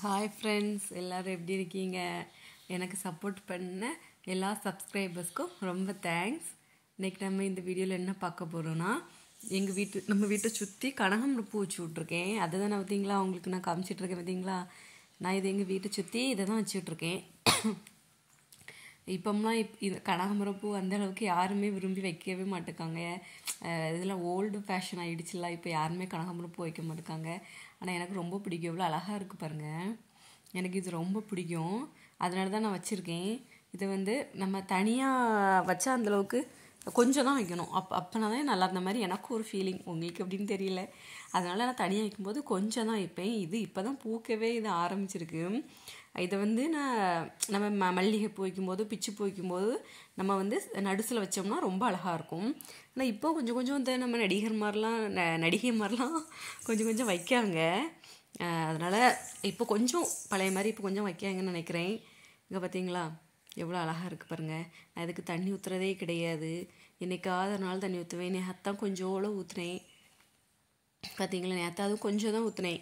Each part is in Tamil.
ஹாய் ஃப்ரெண்ட்ஸ் எல்லோரும் எப்படி இருக்கீங்க எனக்கு சப்போர்ட் பண்ண எல்லா சப்ஸ்கிரைபர்ஸ்க்கும் ரொம்ப தேங்க்ஸ் இன்றைக்கி நம்ம இந்த வீடியோவில் என்ன பார்க்க போகிறோன்னா எங்கள் வீட்டு நம்ம வீட்டை சுற்றி கனகாம்பரம் பூ வச்சு விட்ருக்கேன் அதை தானே பார்த்தீங்களா உங்களுக்கு நான் காமிச்சிட்ருக்கேன் பார்த்தீங்களா நான் இது எங்கள் வீட்டை சுற்றி இதை தான் வச்சு விட்ருக்கேன் இப்போம்லாம் இப் இது கனகாம்பரம் பூ அந்த அளவுக்கு யாருமே விரும்பி வைக்கவே மாட்டேக்காங்க இதெல்லாம் ஓல்டு ஃபேஷன் ஆகிடுச்சுல இப்போ யாருமே கனகாம்பரம் பூ வைக்க மாட்டேக்காங்க ஆனால் எனக்கு ரொம்ப பிடிக்கும் எவ்வளோ அழகாக இருக்குது பாருங்கள் எனக்கு இது ரொம்ப பிடிக்கும் அதனால தான் நான் வச்சுருக்கேன் இதை வந்து நம்ம தனியாக வச்சா அந்தளவுக்கு கொஞ்சம் தான் வைக்கணும் அப்போ அப்போனா தான் நல்லா இருந்த மாதிரி எனக்கு ஒரு ஃபீலிங் உங்களுக்கு எப்படின்னு தெரியல அதனால் நான் தனியாக வைக்கும்போது கொஞ்சம் தான் வைப்பேன் இது இப்போ தான் பூக்கவே இது ஆரம்பிச்சிருக்கு இதை வந்து நான் நம்ம ம மல்லிகை பூ வைக்கும்போது பிச்சு பூ வைக்கும்போது நம்ம வந்து நடுசில் வச்சோம்னா ரொம்ப அழகாக இருக்கும் ஆனால் இப்போ கொஞ்சம் கொஞ்சம் இந்த நம்ம நடிகர் மாதிரிலாம் ந நடிகை மாதிரிலாம் கொஞ்சம் கொஞ்சம் வைக்காங்க அதனால் இப்போ கொஞ்சம் பழைய மாதிரி இப்போ கொஞ்சம் வைக்காங்கன்னு நினைக்கிறேன் இங்கே பார்த்தீங்களா எவ்வளோ அழகாக இருக்குது பாருங்கள் நான் இதுக்கு தண்ணி ஊற்றுறதே கிடையாது என்னைக்காவது ஒரு நாள் தண்ணி ஊற்றுவேன் நேத்தான் கொஞ்சோட ஊற்றுனேன் பார்த்தீங்களா நேற்றாவது கொஞ்சம் தான் ஊற்றுனேன்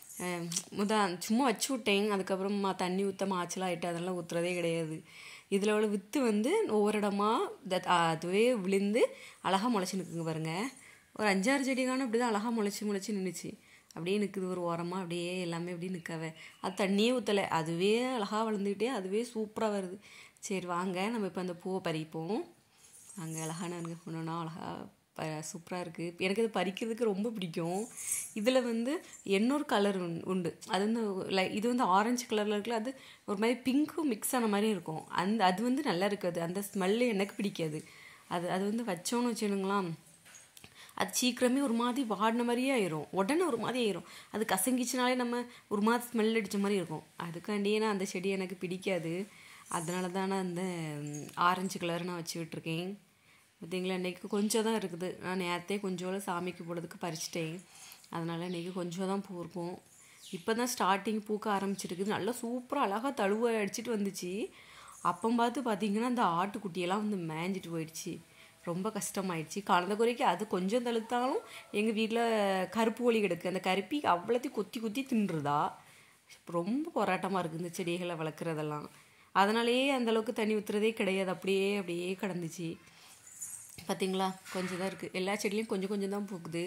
முத சும்மா வச்சு விட்டேன் அதுக்கப்புறமா தண்ணி ஊற்ற மாய்ச்சலாக ஆகிட்டு அதெல்லாம் ஊற்றுறதே கிடையாது இதில் உள்ள வித்து வந்து ஒவ்வொரு இடமா அதுவே விழுந்து அழகாக முளைச்சி நிற்குங்க பாருங்கள் ஒரு அஞ்சாறு செடி காணும் அப்படி தான் அழகாக முளைச்சி முளைச்சி நின்றுச்சு அப்படியே நிற்குது ஒரு ஓரமாக அப்படியே எல்லாமே அப்படியே நிற்கவே அது தண்ணியே ஊற்றலை அதுவே அழகாக வளர்ந்துக்கிட்டே அதுவே சூப்பராக வருது சரி வாங்க நம்ம இப்போ அந்த பூவை பறிப்போம் அங்கே அழகான ஒன்றுனா அழகாக ப சூப்பராக இருக்குது எனக்கு இது பறிக்கிறதுக்கு ரொம்ப பிடிக்கும் இதில் வந்து இன்னொரு கலர் உண்டு அது வந்து லை இது வந்து ஆரஞ்சு கலரில் இருக்குல்ல அது ஒரு மாதிரி பிங்க்கும் மிக்ஸ் ஆன மாதிரி இருக்கும் அந்த அது வந்து நல்லா இருக்காது அந்த ஸ்மெல்லு எனக்கு பிடிக்காது அது அது வந்து வச்சோன்னு வச்சுடுங்களேன் அது சீக்கிரமே ஒரு மாதிரி வாடின மாதிரியே ஆயிரும் உடனே ஒரு மாதிரி ஆயிரும் அது கசங்கிச்சுனாலே நம்ம ஒரு மாதிரி ஸ்மெல் அடித்த மாதிரி இருக்கும் அதுக்காண்டியே நான் அந்த செடி எனக்கு பிடிக்காது அதனால தான் நான் அந்த ஆரஞ்சு கலர் நான் வச்சு விட்ருக்கேன் பார்த்தீங்களா இன்றைக்கி கொஞ்சம் தான் இருக்குது நான் நேரத்தே கொஞ்சோட சாமிக்கு போடுறதுக்கு பறிச்சிட்டேன் அதனால் இன்றைக்கி கொஞ்சம் தான் பூ இருக்கும் இப்போ தான் ஸ்டார்டிங் பூக்க ஆரம்பிச்சிருக்குது நல்லா சூப்பராக அழகாக தழுவ அடிச்சிட்டு வந்துச்சு அப்போ பார்த்து பார்த்தீங்கன்னா அந்த ஆட்டுக்குட்டியெல்லாம் வந்து மேய்ஞ்சிட்டு போயிடுச்சு ரொம்ப கஷ்டமாயிடுச்சு கலந்த குறைக்கு அது கொஞ்சம் தழுத்தாலும் எங்கள் வீட்டில் கருப்பு ஒளி கிடக்கு அந்த கருப்பி அவ்வளோத்தையும் கொத்தி கொத்தி தின்றுதா ரொம்ப போராட்டமாக இருக்குது இந்த செடிகளை வளர்க்குறதெல்லாம் அதனாலேயே அந்தளவுக்கு தண்ணி ஊற்றுறதே கிடையாது அப்படியே அப்படியே கிடந்துச்சு பார்த்தீங்களா கொஞ்சம் தான் இருக்குது எல்லா செடிலையும் கொஞ்சம் கொஞ்சம் தான் பூக்குது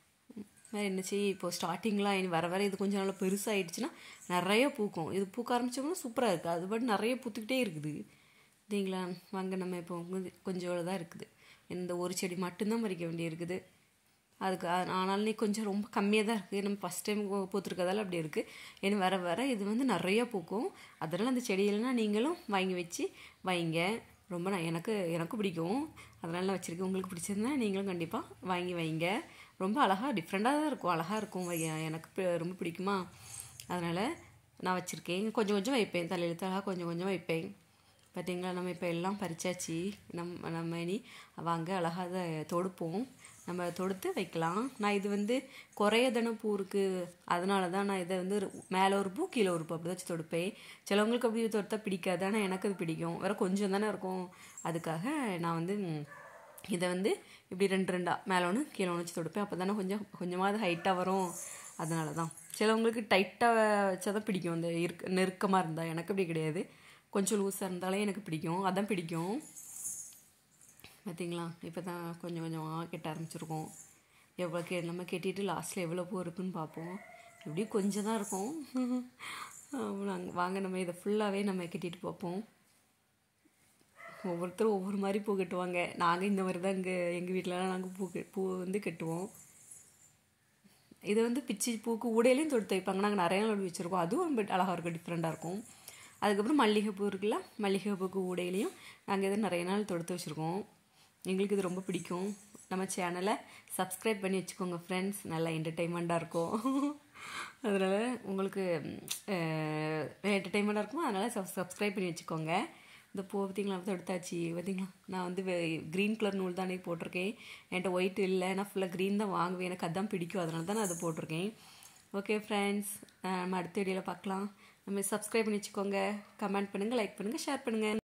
வேறு என்ன செய்ய இப்போ ஸ்டார்டிங்லாம் இனி வர வர இது கொஞ்சம் நல்லா பெருசாகிடுச்சுன்னா நிறைய பூக்கும் இது பூக்க ஆரம்பித்தோம்னா சூப்பராக இருக்குது அது பாட்டு நிறைய பூத்துக்கிட்டே இருக்குது சரிங்களா வாங்க நம்ம இப்போ கொஞ்சம் தான் இருக்குது இந்த ஒரு செடி மட்டும்தான் பறிக்க வேண்டிய இருக்குது அதுக்கு ஆனாலும் நீ கொஞ்சம் ரொம்ப கம்மியாக தான் இருக்குது நம்ம ஃபஸ்ட் டைம் பூத்துருக்கதால அப்படி இருக்குது ஏன்னா வர வர இது வந்து நிறையா பூக்கும் அதனால் அந்த செடியெல்லாம் நீங்களும் வாங்கி வச்சு வைங்க ரொம்ப நான் எனக்கு எனக்கும் பிடிக்கும் அதனால நான் வச்சுருக்கேன் உங்களுக்கு பிடிச்சிருந்தா நீங்களும் கண்டிப்பாக வாங்கி வைங்க ரொம்ப அழகாக டிஃப்ரெண்ட்டாக தான் இருக்கும் அழகாக இருக்கும் எனக்கு ரொம்ப பிடிக்குமா அதனால் நான் வச்சுருக்கேன் கொஞ்சம் கொஞ்சம் வைப்பேன் தலையில் தலா கொஞ்சம் கொஞ்சம் வைப்பேன் பார்த்தீங்களா நம்ம இப்போ எல்லாம் பறிச்சாச்சு நம்ம நம்ம இனி வாங்க அழகாக அதை தொடுப்போம் நம்ம தொடுத்து வைக்கலாம் நான் இது வந்து குறைய தினம் பூ இருக்குது அதனால தான் நான் இதை வந்து மேலே ஒரு பூ கீழே ஒரு பூ அப்படி வச்சு தொடுப்பேன் சிலவங்களுக்கு அப்படி தொடுத்தா பிடிக்காது ஆனால் எனக்கு அது பிடிக்கும் வேறு கொஞ்சம் தானே இருக்கும் அதுக்காக நான் வந்து இதை வந்து இப்படி ரெண்டு ரெண்டாக மேலே ஒன்று கீழே ஒன்று வச்சு தொடுப்பேன் அப்போ தானே கொஞ்சம் கொஞ்சமாவது ஹைட்டாக வரும் அதனால தான் சிலவங்களுக்கு டைட்டாக வச்சா தான் பிடிக்கும் அந்த இருக்க நெருக்கமாக இருந்தால் எனக்கு அப்படி கிடையாது கொஞ்சம் லூஸாக இருந்தாலே எனக்கு பிடிக்கும் அதான் பிடிக்கும் பார்த்தீங்களா இப்போ தான் கொஞ்சம் கொஞ்சமாக கெட்ட ஆரம்பிச்சிருக்கோம் எவ்வளோ கே நம்ம கெட்டிட்டு லாஸ்ட்டில் எவ்வளோ பூ இருக்குன்னு பார்ப்போம் இப்படி கொஞ்சம் தான் இருக்கும் நாங்கள் வாங்க நம்ம இதை ஃபுல்லாகவே நம்ம கெட்டிட்டு பார்ப்போம் ஒவ்வொருத்தரும் ஒவ்வொரு மாதிரி பூ கட்டுவாங்க நாங்கள் இந்த மாதிரி தான் இங்கே எங்கள் வீட்டிலலாம் நாங்கள் பூ பூ வந்து கட்டுவோம் இதை வந்து பிச்சி பூக்கு உடையிலையும் தொடுத்து வைப்பாங்க நாங்கள் நிறைய நாள் வச்சுருக்கோம் அதுவும் ரொம்ப அழகாக இருக்கும் டிஃப்ரெண்ட்டாக இருக்கும் அதுக்கப்புறம் மல்லிகைப்பூ இருக்குல்ல மல்லிகைப்பூக்கு உடையிலையும் நாங்கள் இதை நிறைய நாள் தொடுத்து வச்சுருக்கோம் எங்களுக்கு இது ரொம்ப பிடிக்கும் நம்ம சேனலை சப்ஸ்கிரைப் பண்ணி வச்சுக்கோங்க ஃப்ரெண்ட்ஸ் நல்லா என்டர்டெயின்மெண்ட்டாக இருக்கும் அதனால் உங்களுக்கு என்டர்டெயின்மெண்ட்டாக இருக்கும் அதனால் சப் சப்ஸ்கிரைப் பண்ணி வச்சுக்கோங்க இந்த பூ பார்த்திங்களா தொடுத்தாச்சு பார்த்திங்களா நான் வந்து க்ரீன் கலர் நூல் தானே போட்டிருக்கேன் என்கிட்ட ஒயிட் இல்லை நான் ஃபுல்லாக க்ரீன் தான் வாங்குவேன் எனக்கு அதான் பிடிக்கும் அதனால தான் நான் அதை போட்டிருக்கேன் ஓகே ஃப்ரெண்ட்ஸ் நம்ம அடுத்த வீடியோவில் பார்க்கலாம் நம்ம சப்ஸ்கிரைப் பண்ணி வச்சுக்கோங்க கமெண்ட் பண்ணுங்கள் லைக் பண்ணுங்கள் ஷேர் பண்ணுங்கள்